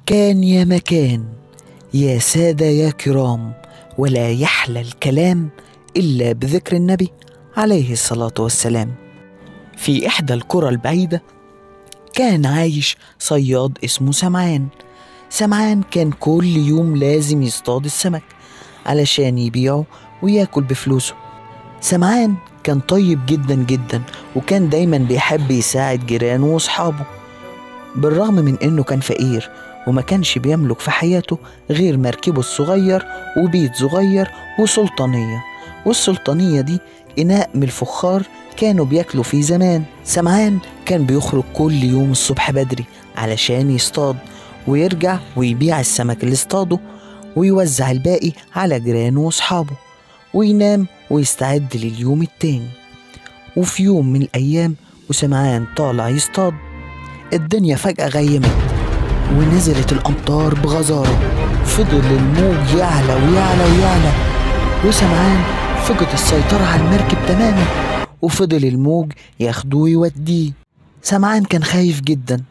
كان يا مكان يا سادة يا كرام ولا يحلى الكلام إلا بذكر النبي عليه الصلاة والسلام في إحدى القرى البعيدة كان عايش صياد اسمه سمعان سمعان كان كل يوم لازم يصطاد السمك علشان يبيعه وياكل بفلوسه سمعان كان طيب جدا جدا وكان دايما بيحب يساعد جيرانه واصحابه بالرغم من انه كان فقير وما كانش بيملك في حياته غير مركبه الصغير وبيت صغير وسلطانية والسلطانية دي إناء من الفخار كانوا بياكلوا فيه زمان سمعان كان بيخرج كل يوم الصبح بدري علشان يصطاد ويرجع ويبيع السمك اللي اصطاده ويوزع الباقي على جيرانه واصحابه وينام ويستعد لليوم التاني وفي يوم من الأيام وسمعان طالع يصطاد الدنيا فجأة غيمت ونزلت الأمطار بغزارة فضل الموج يعلى ويعلى ويعلى وسمعان فقد السيطرة على المركب تماما وفضل الموج ياخده ويوديه سمعان كان خايف جدا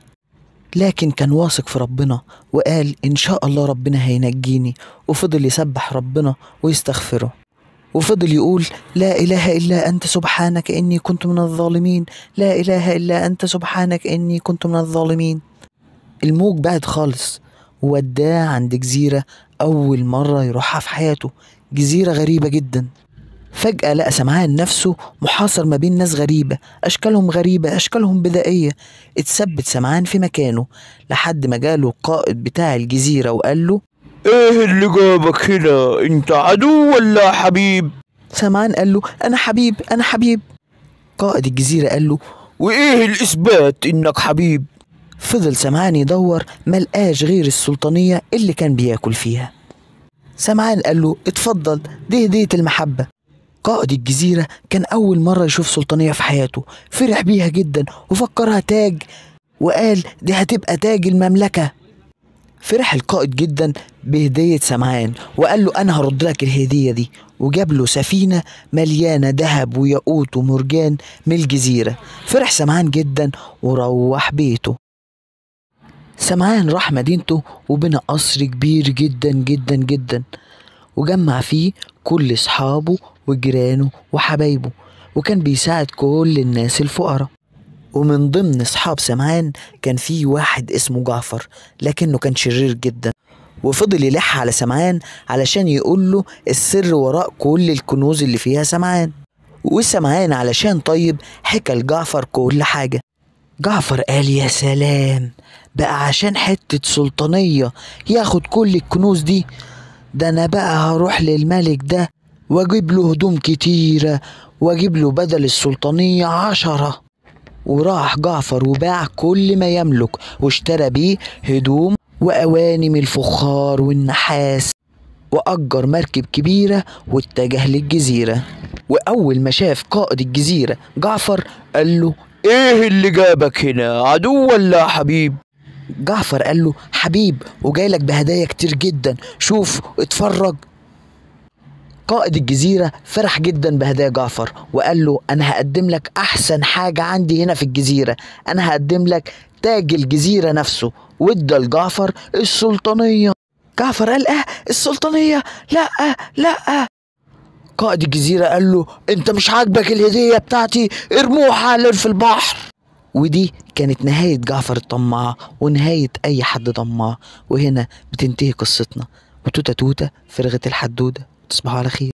لكن كان واثق في ربنا وقال إن شاء الله ربنا هينجيني وفضل يسبح ربنا ويستغفره وفضل يقول لا إله إلا أنت سبحانك إني كنت من الظالمين لا إله إلا أنت سبحانك إني كنت من الظالمين الموج بعد خالص ووداه عند جزيرة أول مرة يروحها في حياته جزيرة غريبة جدا فجأة لقى سمعان نفسه محاصر ما بين ناس غريبة أشكالهم غريبة أشكالهم بدائية اتثبت سمعان في مكانه لحد ما جاله القائد بتاع الجزيرة وقال له ايه اللي جابك هنا انت عدو ولا حبيب سمعان قال له أنا حبيب أنا حبيب قائد الجزيرة قال له وايه الاثبات انك حبيب فضل سمعان يدور ملقاش غير السلطانية اللي كان بياكل فيها سمعان قال له اتفضل دي هدية المحبة قائد الجزيرة كان أول مرة يشوف سلطانية في حياته فرح بيها جدا وفكرها تاج وقال دي هتبقى تاج المملكة فرح القائد جدا بهدية سمعان وقال له أنا هرد لك الهدية دي وجاب له سفينة مليانة ذهب وياقوت ومرجان من الجزيرة فرح سمعان جدا وروح بيته سمعان راح مدينته وبنى قصر كبير جدا جدا جدا وجمع فيه كل أصحابه وجيرانه وحبايبه وكان بيساعد كل الناس الفقراء ومن ضمن أصحاب سمعان كان في واحد اسمه جعفر لكنه كان شرير جدا وفضل يلح على سمعان علشان يقول له السر وراء كل الكنوز اللي فيها سمعان وسمعان علشان طيب حكى لجعفر كل حاجة جعفر قال يا سلام بقى عشان حتة سلطانية ياخد كل الكنوز دي ده أنا بقى هروح للملك ده واجيب له هدوم كتيرة واجيب له بدل السلطانية عشرة وراح جعفر وباع كل ما يملك واشترى بيه هدوم وأواني من الفخار والنحاس وأجر مركب كبيرة واتجه للجزيرة وأول ما شاف قائد الجزيرة جعفر قال له ايه اللي جابك هنا عدو ولا حبيب جعفر قال له حبيب وجاي لك بهدايا كتير جدا شوف اتفرج قائد الجزيرة فرح جدا بهدايا جعفر وقال له أنا هقدم لك أحسن حاجة عندي هنا في الجزيرة أنا هقدم لك تاج الجزيرة نفسه وادى لجعفر السلطانية جعفر قال اه السلطانية لا لا قائد الجزيرة قال له انت مش عاجبك الهدية بتاعتي ارموها حالا في البحر ودي كانت نهاية جعفر الطماع ونهاية أي حد طماع وهنا بتنتهي قصتنا وتوتة توتة فرغت الحدودة تصبحوا على خير